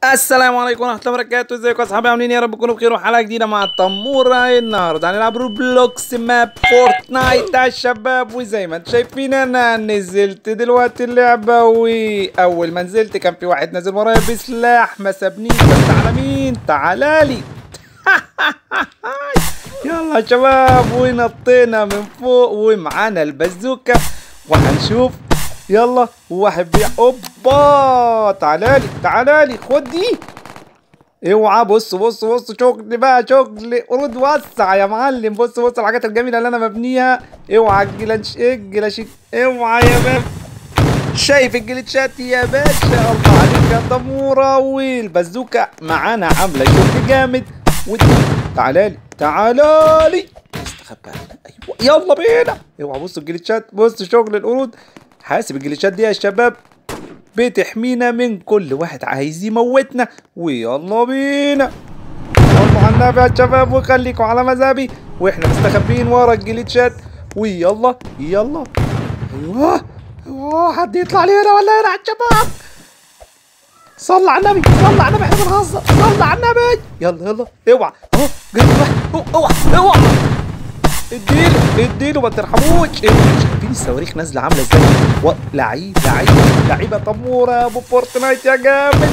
السلام عليكم ورحمة الله وبركاته ازيكم يا اصحابي عاملين إيه؟ يا رب تكونوا بخير وحلقة جديدة مع التمورة النهاردة هنلعب روبلوكس ماب فورتنايت يا شباب وزي ما انتم شايفين انا نزلت دلوقتي اللعبة واول ما نزلت كان في واحد نازل ورايا بسلاح ما سابنيش بس على مين تعالالي يلا يا شباب ونطينا من فوق ومعانا البازوكا وهنشوف يلا واحد بيع اوبا تعالالي تعالالي خد دي اوعى بص بص بص شغل بقى شغل قرود وسع يا معلم بص بص الحاجات الجميله اللي انا مبنيها اوعى الجلانش ايه الجلاش اوعى يا باب شايف الجليتشات يا باشا الله عليك يا دموره والبازوكا معانا عامله شغل جامد ودي تعالالي تعالالي استخبى ايوه يلا بينا اوعى بص الجليتشات بص شغل القرود حاسب الجليتشات دي يا شباب بتحمينا من كل واحد عايز يموتنا ويلا بينا صلوا على النبي يا شباب وخليكوا على مذهبي واحنا مستخبيين ورا الجليتشات ويلا يلا ايوه ايوه حد يطلع لي هنا ولا هنا يا شباب صلى على النبي صلى على النبي احنا بنهزر صلى على النبي يلا يلا اوعى اهو جاي واحد اوعى اوعى اديله اديله ما ترحموش شايفين الصواريخ نازله عامله ازاي و... لعيب لعيب لعيبه طموره يا ابو فورتنايت يا جامد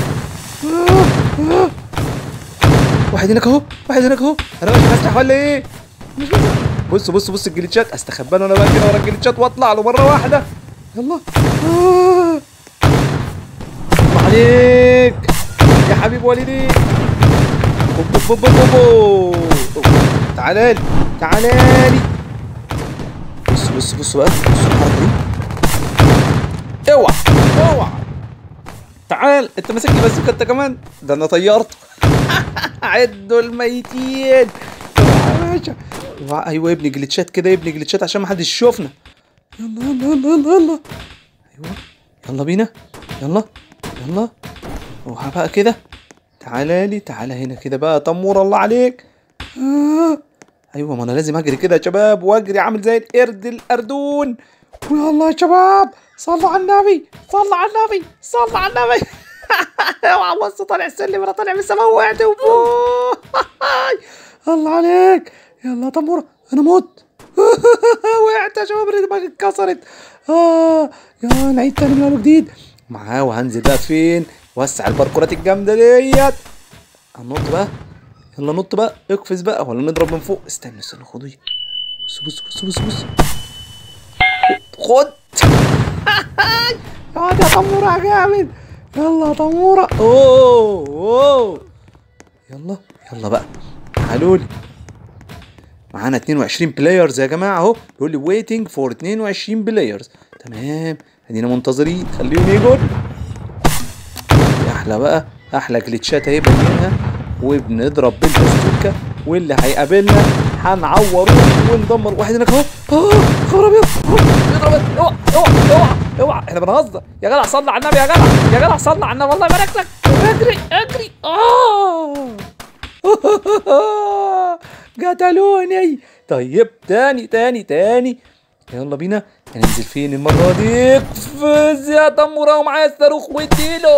واحد هناك اهو واحد هناك اهو انا مش هسرح ولا ايه بص بص بص الجليتشات استخبى له انا بقى كده ورا الجليتشات واطلع له مره واحده يلا آه. الله عليك يا حبيب والدي بوب بوب بوب بوب بوب. تعالى لي تعالى لي بص بص بص بقى بص الحركه دي اوعى اوعى تعال انت ماسك لي بازوكا انت كمان ده انا طيرته عدوا الميتين اوعى يا باشا اوعى ايوه ابني جليتشات كده ابني جليتشات عشان ما حدش يشوفنا يلا يلا يلا يلا يلا ايوه يلا بينا يلا يلا اوعى بقى كده تعالى لي تعالى هنا كده بقى تمور الله عليك آه. ايوه ما انا لازم اجري كده يا شباب واجري عامل زي القرد الاردون ويلا يا شباب صلوا على النبي صلوا على النبي صلوا على النبي اوعى بص طالع السلم انا طالع من السماء وقعت وفوق الله عليك يلا يا تمورة انا مت وقعت يا شباب دماغي اتكسرت اه يا نعيد تاني من اول وجديد معاه وهنزل بقى فين وسع الباركورات الجامده ديت هننط بقى يلا نط بقى اقفز بقى ولا نضرب من فوق استنى استنى خد دي بص بص بص بص بص خد اقعد يا تمورة يا جامد يلا يا تمورة اوه اوه يلا يلا بقى تعالوا لي معانا 22 بلايرز يا جماعه اهو بيقول لي ويتنج فور 22 بلايرز تمام ادينا منتظرين خليهم يجوا احلى بقى احلى جليتشات اهي بنينها وبنضرب بالبازوكا واللي هيقابلنا هنعوره وندمر واحد هناك اهو اه خبر ابيض أهو، اضرب اوعى اوعى اوعى اوعى احنا بنهزر يا جدع صلي على النبي يا جدع يا جدع صلي على النبي والله يبارك لك اجري اجري اه قتلوني طيب تاني تاني تاني يلا بينا هننزل فين المرة دي اقفز يا تمورة ومعايا الصاروخ واديله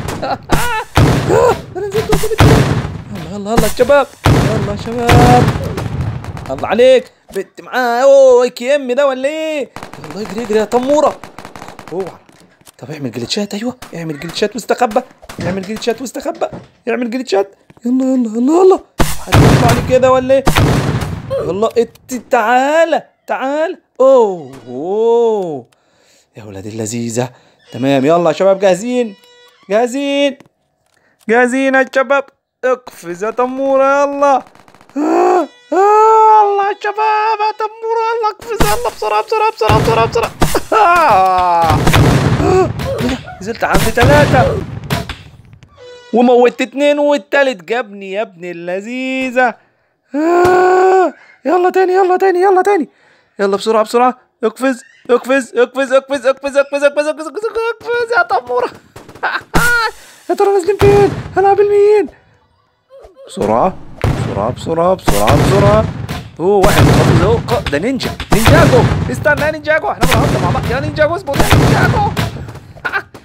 انا نزلت قدام الدنيا. يلا يلا يلا يا شباب يلا يا شباب الله عليك بنت معاه اوه كي ام ده ولا ايه يلا اجري اجري يا تموره اوعى طب اعمل جليتشات ايوه اعمل جليتشات واستخبى اعمل جليتشات واستخبى اعمل جليتشات يلا يلا يلا يلا حد يطلع لي كده ولا ايه يلا ات تعالى تعالى اوه اوه يا ولاد اللذيذه تمام يلا يا شباب جاهزين جاهزين جاهزين يا شباب اقفز يا تمورة يلا آه آه الله يا شباب يا تمورة يلا اقفز يلا بسرعة بسرعة بسرعة بسرعة بسرعة آه. آه. نزلت عند ثلاثة وموت اتنين والتالت جابني يا ابن اللذيذة آه. يلا تاني يلا تاني يلا تاني يلا بسرعة بسرعة اقفز اقفز اقفز اقفز اقفز اقفز اقفز اقفز اقفز اقفز يا تمورة يا ترى نازلين فين؟ هنقابل مين؟ بسرعة بسرعة بسرعة بسرعة بسرعة هو واحد محافظ اهو ق- ده نينجا نينجاجو استنى يا نينجاجو احنا بنهزر مع بعض يا نينجاجو اصبر يا نينجاجو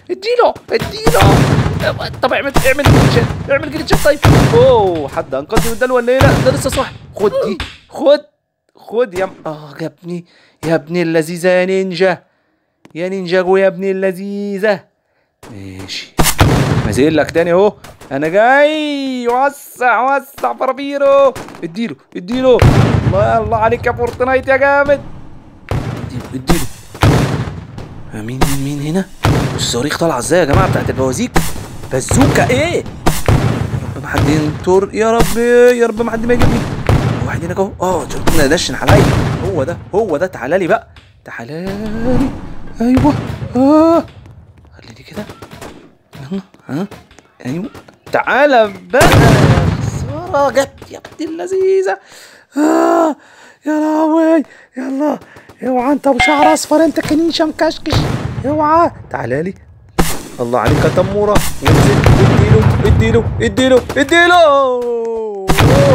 اديله اديله طب اعمل اعمل جليتشات اعمل جليتشات طيب اوه حد انقذني من ده ولا ايه لا ده لسه صح خد دي خد خد يا م... اه يا ابني يا ابني اللذيذه يا نينجا يا نينجاجو يا ابني اللذيذه ماشي نازل لك تاني اهو انا جاي وسع وسع فرافيرو اديله اديله الله الله عليك يا فورتنايت يا جامد اديله اديله آه، مين مين مين هنا الصواريخ طالعه ازاي يا جماعه بتاعت البوازيك بازوكا ايه يا رب ما حد ينطر يا رب يا رب ما حد ما يجيبني واحد هناك اهو اه شفتنا دشن عليا هو ده هو ده تعالى لي بقى تعالى لي ايوه اه خليني كده يلا ها ايوه تعالى بقى يا خساره جت يا ابن اللذيذه آه يا لهوي يلا اوعى انت ابو شعر اصفر انت كنيشه مكشكش اوعى تعالى لي الله عليك يا تموره انزل اديله اديله اديله اديله أوه.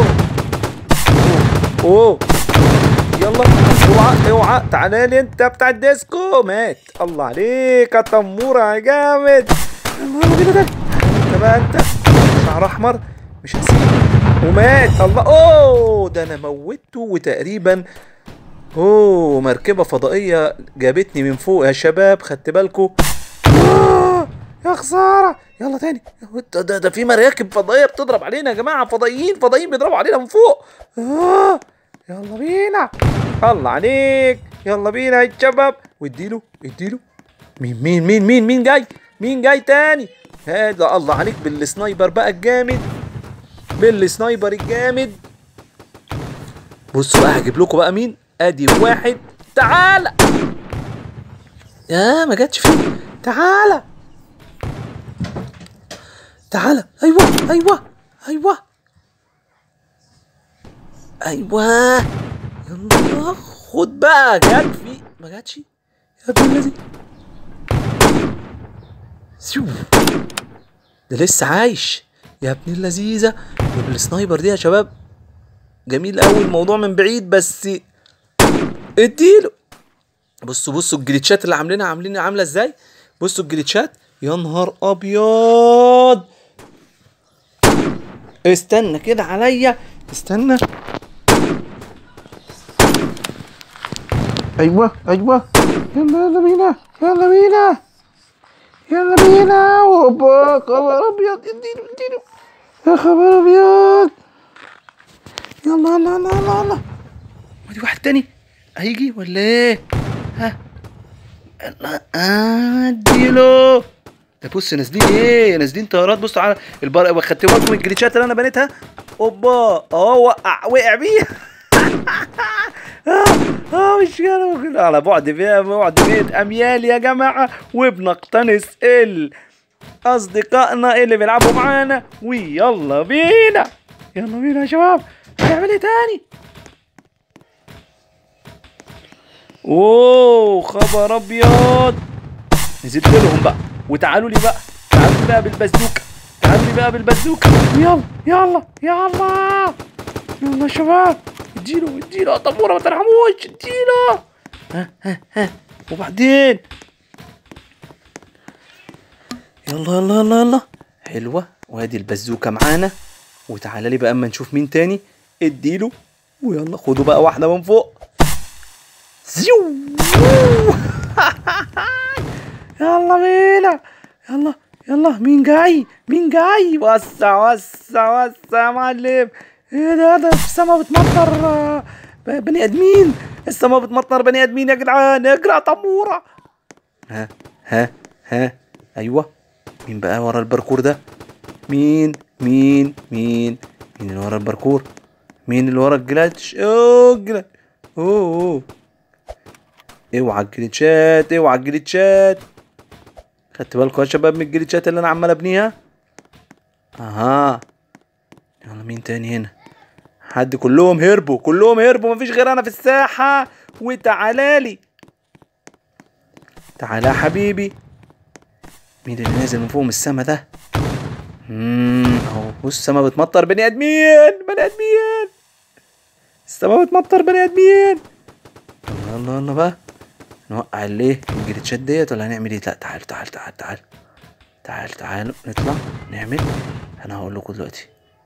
اوه يلا اوعى اوعى تعالى لي انت بتاع الديسكو مات الله عليك يا تموره يا جامد يلا بينا ده انت بقى انت شعر احمر مش هسيب ومات الله اوه ده انا موته وتقريبا اوه مركبة فضائية جابتني من فوق يا شباب خدت بالكو آه، يا خسارة يلا تاني ده, ده, ده في مراكب فضائية بتضرب علينا يا جماعة فضائيين فضائيين بيضربوا علينا من فوق آه يلا بينا الله عليك يلا بينا يا شباب واديله اديله مين مين مين مين مين جاي مين جاي تاني هذا الله عليك بالسنايبر بقى الجامد بالسنايبر الجامد بصوا بقى هجيب لكم بقى مين ادي واحد تعالى يا ما جاتش فيه تعالى تعالى ايوه ايوه ايوه ايوه يلا خد بقى جت في ما جاتش يا ابن الذي سيو ده لسه عايش يا ابن اللذيذه بالسنايبر دي يا شباب جميل قوي الموضوع من بعيد بس اديله بصوا بصوا الجليتشات اللي عاملينها عاملين عامله ازاي بصوا الجليتشات يا نهار ابيض استنى كده عليا استنى ايوه ايوه يلا يلا بينا يلا بينا يلا بينا اوبا خبر ابيض اديله اديله يا خبر ابيض يلا يلا يلا يلا يلا ودي واحد تاني هيجي ولا ايه ها يلا اديله ده بص نازلين ايه نازلين طيارات بصوا على البر خدتوا بالكم من الجليتشات اللي انا بنيتها اوبا اه وقع وقع بيها اه اه مش كده على بعد بيها بعد مئة اميال يا جماعه وبنقتنص ال اصدقائنا اللي بيلعبوا معانا ويلا بينا يلا بينا يا شباب هنعمل ايه تاني اوه خبر ابيض نزلت لهم بقى وتعالوا لي بقى تعالوا لي بقى بالبازوكا تعالوا لي بقى بالبازوكا يلا يلا يلا يلا يا شباب اديله اديله يا طموره ما ترحموش اديله ها ها ها وبعدين يلا يلا يلا يلا حلوه وادي البازوكا معانا وتعالى لي بقى اما نشوف مين تاني اديله ويلا خدوا بقى واحده من فوق زيو يلا بينا يلا يلا مين جاي مين جاي وسع وسع وسع يا معلم ايه ده ده السما بتمطر آه، ب- بني ادمين السما بتمطر بني ادمين يا جدعان اجرى طموره ها ها ها ايوه مين بقى ورا الباركور ده مين مين مين مين اللي ورا الباركور مين اللي ورا الجلاتش اوه الجلاتش اوه اوه اوعى الجليتشات اوعى الجليتشات خدت بالكم يا شباب من الجليتشات اللي انا عمال ابنيها اها يلا مين تاني هنا حد كلهم هربوا كلهم هربوا مفيش غير انا في الساحة وتعالى لي تعالى يا حبيبي مين اللي نازل من فوق من السما ده امم اهو بص السما بتمطر بني ادمين بني ادمين السما بتمطر بني ادمين يلا يلا يلا بقى نوقع الايه الجليتشات ديت ولا هنعمل ايه لا تعال تعال تعال تعال تعال تعال نطلع نعمل انا هقول لكم دلوقتي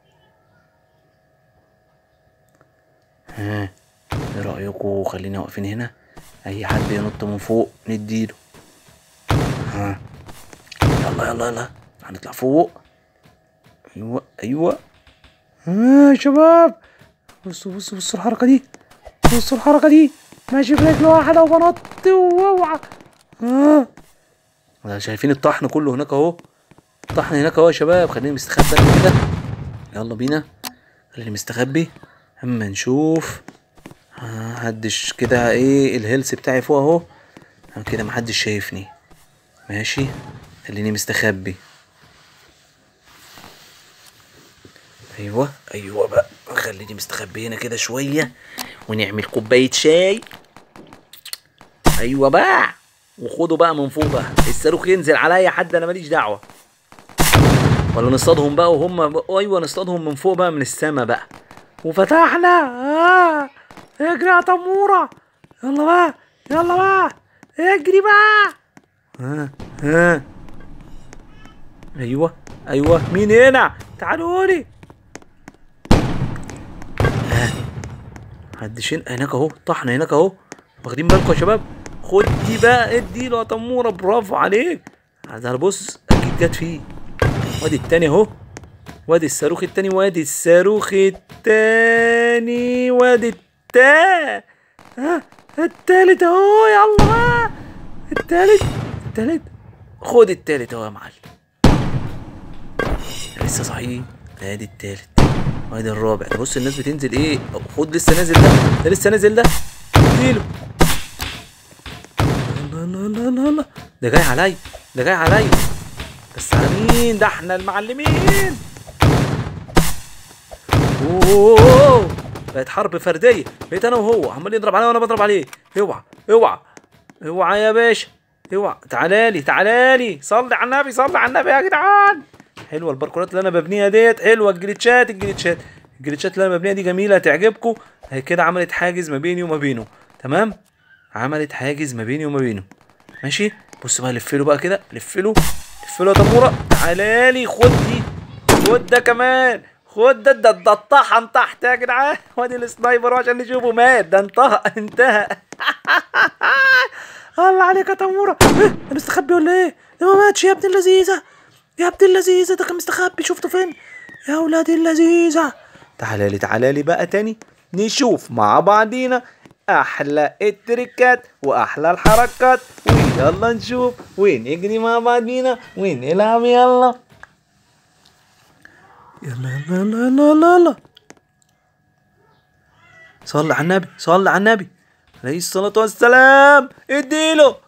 ها ايه رايكم خلينا واقفين هنا اي حد ينط من فوق نديله ها يلا يلا يلا هنطلع فوق ايوه ايوه ها يا شباب بصوا بصوا بصوا الحركه دي بصوا الحركه دي ماشي برجل واحده وبنط واوعى ها آه. شايفين الطحن كله هناك اهو الطحن هناك اهو يا شباب خليني مستخبي أنا كده يلا بينا خليني مستخبي اما نشوف آه، محدش كده ايه الهيلث بتاعي فوق اهو أنا كده محدش شايفني ماشي خليني مستخبي ايوه ايوه بقى خليني مستخبي هنا كده شويه ونعمل كوبايه شاي ايوه بقى وخدوا بقى من فوق بقى الصاروخ ينزل عليا حد انا ماليش دعوه ولا نصطادهم بقى وهم ايوه نصطادهم من فوق بقى من السما بقى وفتحنا آه. اجري يا تموره يلا بقى يلا بقى اجري بقى ها ها ايوه ايوه مين هنا تعالوا لي ها محدش هنا هناك اهو طحن هناك اهو واخدين بالكم يا شباب خد دي بقى ادي له يا تموره برافو عليك ده بص اكيد جت فيه وادي التاني اهو وادي الصاروخ التاني وادي الصاروخ التاني وادي التا ها التالت اهو يلا بقى التالت التالت خد التالت اهو يا معلم لسه صحيح ادي التالت وادي الرابع ده بص الناس بتنزل ايه خد لسه نازل ده ده لسه نازل ده اديله لا لا لا لا لا ده جاي عليا ده جاي عليا بس على مين ده احنا المعلمين اوه بقت حرب فرديه بقيت انا وهو عمال يضرب عليا وانا بضرب عليه اوعى اوعى اوعى يا باشا اوعى تعالى لي تعالى لي صلي على النبي صلي على النبي يا جدعان حلوه الباركورات اللي انا ببنيها ديت حلوه الجليتشات الجليتشات الجليتشات اللي انا ببنيها دي جميله هتعجبكم هي كده عملت حاجز ما بيني وما بينه تمام عملت حاجز ما بيني وما بينه ماشي بص بقى لف له بقى كده لف له لف له يا تموره تعالى لي خد دي خد ده كمان خد ده ده ده الطحن تحت يا جدعان وادي السنايبر عشان نشوفه مات ده انتهى انتهى الله عليك يا تموره ايه ده مستخبي ولا ايه؟ ده ما ماتش يا ابن اللذيذه يا ابن اللذيذه ده كان مستخبي شفته فين؟ يا ولاد اللذيذه تعالى لي تعالى لي بقى تاني نشوف مع بعضينا احلى التريكات واحلى الحركات ويلا نشوف ونجري مع بعضينا ونلعب يلا يلا يلا يلا يلا يلا يلا صلي على النبي صلي على النبي عليه الصلاة والسلام اديله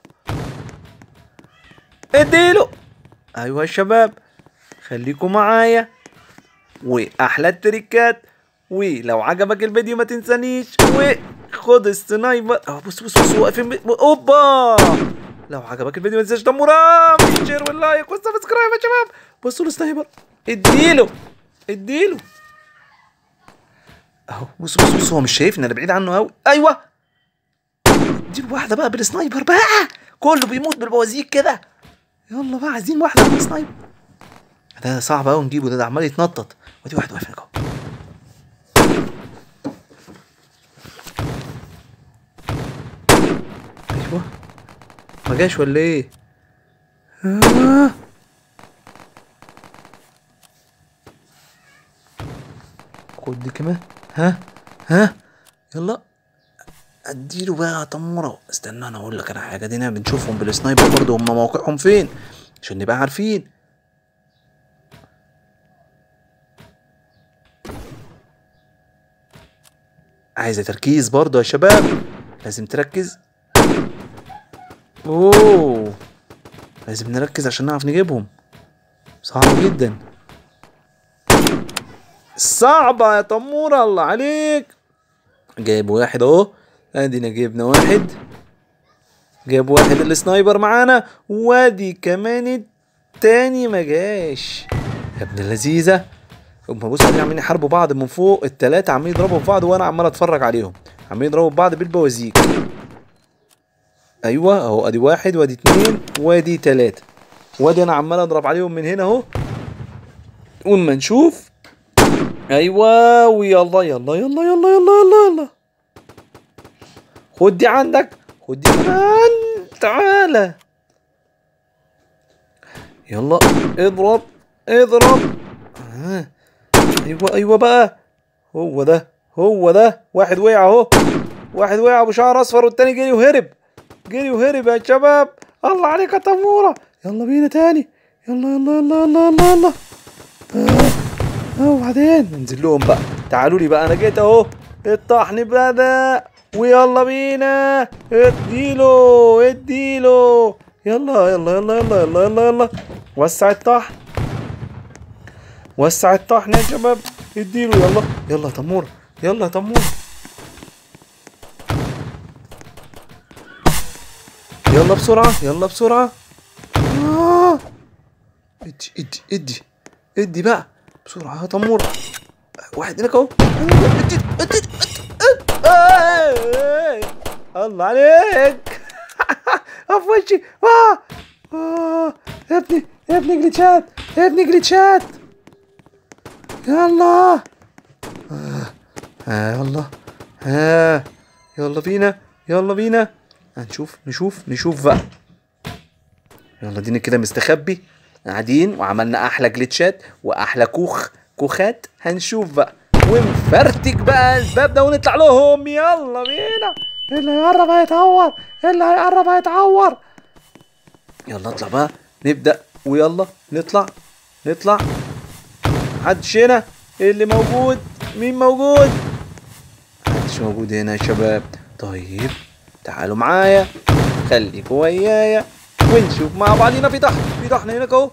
اديله ايوه يا شباب خليكم معايا واحلى التريكات ولو عجبك الفيديو ما تنسانيش وخد السنايبر اه بص بص بص واقفين ب- اوبا لو عجبك الفيديو ما تنساش تمورا شير واللايك والسبسكرايب يا شباب بصوا السنايبر اديله اديله اهو بص بص بص هو مش شايفني انا بعيد عنه قوي ايوه اديله واحده بقى بالسنايبر بقى كله بيموت بالبوازيك كده يلا بقى عايزين واحده بالسنايبر ده صعب قوي نجيبه ده, ده عمال يتنطط ودي واحد واقف هناك اهو ايوه ما جاش ولا ايه آه. خد دي كمان ها ها يلا اديله بقى يا تموره استنى انا اقول لك انا حاجه دينا بنشوفهم بالسنايبر برضه هم موقعهم فين عشان نبقى عارفين عايزه تركيز برضه يا شباب لازم تركز اوه لازم نركز عشان نعرف نجيبهم صعبة جدا صعبة يا تمورة الله عليك جايب واحد اهو ادينا جبنا واحد جاب واحد السنايبر معانا وادي كمان التاني ما جاش يا ابن اللذيذة هما بص قاعدين عمالين يحاربوا بعض من فوق التلاتة عمالين يضربوا في بعض وانا عمال اتفرج عليهم عمالين يضربوا في بعض بالبوازيك ايوه اهو ادي واحد وادي اتنين وادي تلاتة وادي انا عمال اضرب عليهم من هنا اهو واما نشوف ايوه ويلا يلا يلا يلا يلا يلا يلا خد دي عندك خد دي كمان تعالى يلا اضرب اضرب آه. ايوه ايوه بقى هو ده هو ده واحد وقع اهو واحد وقع ابو شعر اصفر والتاني جري وهرب جري وهرب يا شباب الله عليك يا تموره يلا بينا تاني يلا يلا يلا يلا يلا يلا آه. اه وبعدين ننزل لهم بقى تعالوا لي بقى انا جيت اهو الطحن بدا ويلا بينا اديله اديله يلا يلا يلا يلا يلا يلا يلا وسع الطحن وسع الطحن يا شباب اديله يلا يلا يا تمور يلا يا تمور يلا بسرعة يلا بسرعة آه. ادي ادي ادي ادي بقى بسرعة يا تمور واحد هناك اهو ادي ادي ادي آه. الله عليك في وشي آه. آه. يا ابني يا ابني جليتشات يا ابني جليتشات يلا آه. آه يلا آه. يلا بينا يلا بينا هنشوف نشوف نشوف بقى يلا دينا كده مستخبي قاعدين وعملنا احلى جليتشات واحلى كوخ كوخات هنشوف بقى ونفرتك بقى الباب ده ونطلع لهم يلا بينا اللي هيقرب هيتعور اللي هيقرب هيتعور يلا اطلع بقى نبدأ ويلا نطلع نطلع محدش هنا اللي موجود مين موجود محدش موجود هنا يا شباب طيب تعالوا معايا خليكوا ويايا ونشوف مع بعضينا في طحن في طحن هناك اهو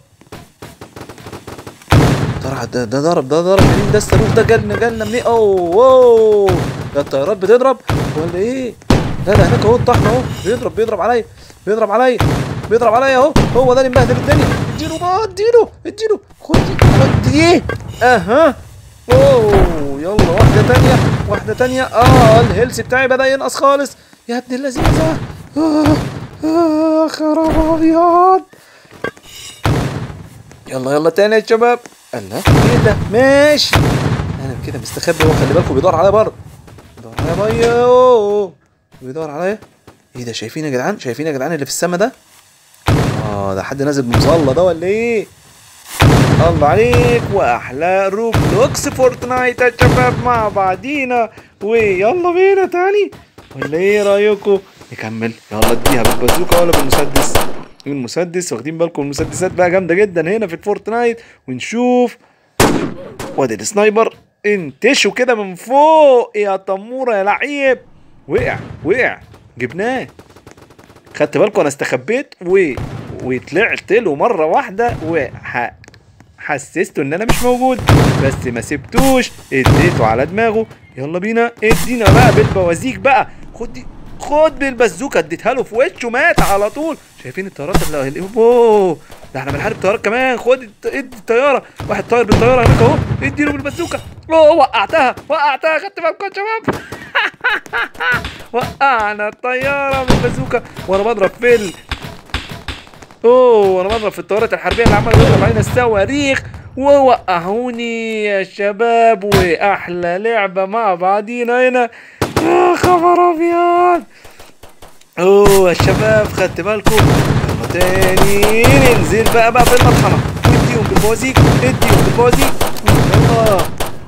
طلع ده ده ضرب ده ضرب منين ده الصاروخ ده جالنا جالنا منين اوه اوه ده الطيارات بتضرب ولا ايه لا ده هناك اهو الطحن اهو بيضرب بيضرب عليا بيضرب عليا بيضرب عليا اهو هو ده اللي مبهدل الدنيا اديله بقى اديله اديله خد دي خد دي اها اوه يلا واحده تانية واحده تانية اه الهيلث بتاعي بدا ينقص خالص يا ابن اللذيذه آه آه خراب ابيض يلا يلا تاني يا شباب الله ايه ده ماشي انا كده مستخبي هو خلي بالكم بيدور عليا برضه بيدور عليا بيا بيدور عليا ايه ده شايفين يا جدعان شايفين يا جدعان اللي في السما ده اه ده حد نازل بمظله ده ولا ايه الله عليك واحلى روبلوكس فورتنايت يا شباب مع بعضينا ويلا بينا تاني ولا ايه رايكم نكمل يلا اديها بالبازوكا ولا بالمسدس المسدس واخدين بالكم المسدسات بقى جامده جدا هنا في الفورتنايت ونشوف وادي السنايبر انتشوا كده من فوق يا تموره يا لعيب وقع وقع جبناه خدت بالكم انا استخبيت و وطلعت له مره واحده وح... حسسته ان انا مش موجود بس ما سبتوش اديته على دماغه يلا بينا ادينا بقى بالبوازيك بقى خد دي خد بالبزوكه اديتها له في وشه مات على طول شايفين الطيارات اللي اللي- اوه ده احنا بنحارب طيارات كمان خد الت- ادي الطياره واحد طاير بالطياره هناك اهو اديله بالبزوكه اوه وقعتها وقعتها خدت بالكم يا شباب وقعنا الطياره بالبازوكا وانا بضرب في ال... اوه وانا بضرب في الطيارات الحربيه اللي عماله تضرب علينا الصواريخ ووقعوني يا شباب واحلى لعبه مع بعضينا هنا يا خبر ابيض اوه يا شباب خدت بالكم يلا تاني ننزل بقى بقى في المطحنه اديهم بالبوازيك اديهم بالبوازيك يلا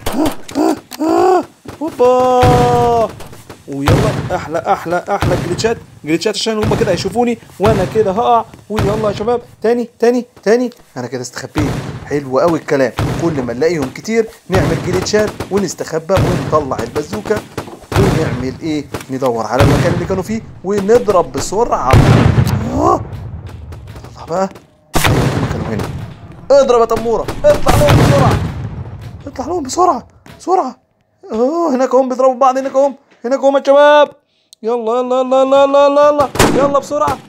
هوبا ويلا احلى احلى احلى جليتشات جليتشات عشان هما كده هيشوفوني وانا كده هقع ويلا يا شباب تاني تاني تاني انا كده استخبيت حلو قوي الكلام كل ما نلاقيهم كتير نعمل جليتشات ونستخبى ونطلع البازوكا ونعمل ايه ندور على المكان اللي كانوا فيه ونضرب بسرعه آه. طلع بقى أيوة، هما كانوا هنا اضرب يا تموره اطلع لهم بسرعه اطلع لهم بسرعه بسرعه اه هناك هم بيضربوا بعض هناك هم هناك هم يا شباب يلا يلا يلا يلا يلا يلا يلا يلا بسرعه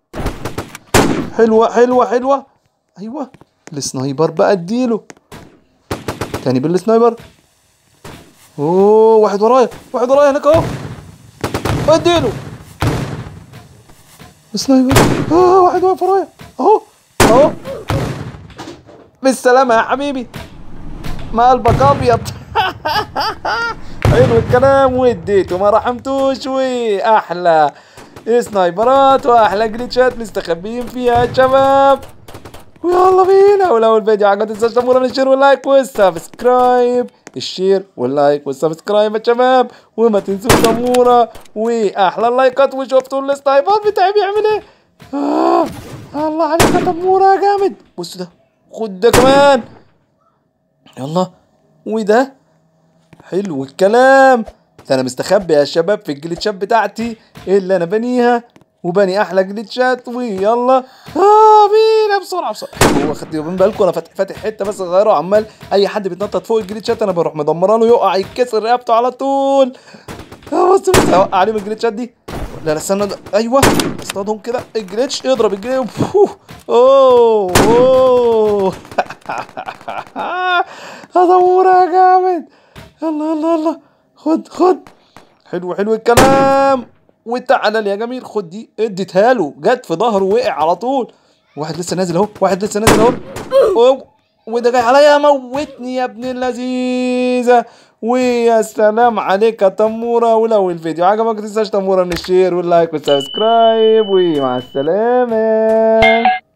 حلوه حلوه حلوه ايوه السنايبر بقى اديله تاني بالسنايبر اوه واحد ورايا واحد ورايا هناك اهو اديله سنايبر اه واحد واقف ورايا اهو اهو بالسلامة يا حبيبي ما قلبك ابيض حلو الكلام واديته ما رحمتوش واحلى سنايبرات واحلى جليتشات مستخبيين فيها يا شباب ويلا بينا ولو الفيديو عجبك ما تنساش تعملوا الشير واللايك والسبسكرايب الشير واللايك والسبسكرايب يا شباب وما تنسوش تمورة واحلى اللايكات وشفتوا السنايبر بتاعي بيعمل ايه آه الله عليك يا تمورة يا جامد بص ده خد ده كمان يلا وده حلو الكلام ده انا مستخبي يا شباب في الجليتشات بتاعتي اللي انا بنيها وبني احلى جليتشات ويلا اه بينا بسرعه بسرعه هو خدوا من بالكم انا فاتح فاتح حته بس صغيره وعمال اي حد بيتنطط فوق الجليتشات انا بروح مدمره له يقع يتكسر رقبته على طول اه بص بص هوقع عليه من الجليتشات دي لا لا استنى ده ايوه اصطادهم كده الجليتش اضرب الجليتش اوه اوه هدورة يا جامد يلا يلا يلا خد خد حلو حلو الكلام وتعالى لي يا جميل خد دي اديتها له جت في ظهره وقع على طول واحد لسه نازل اهو واحد لسه نازل اهو أوه. وده جاي عليا موتني يا ابن اللذيذة ويا سلام عليك يا تمورة ولو الفيديو عجبك ما تنساش تمورة من الشير واللايك والسبسكرايب ومع السلامة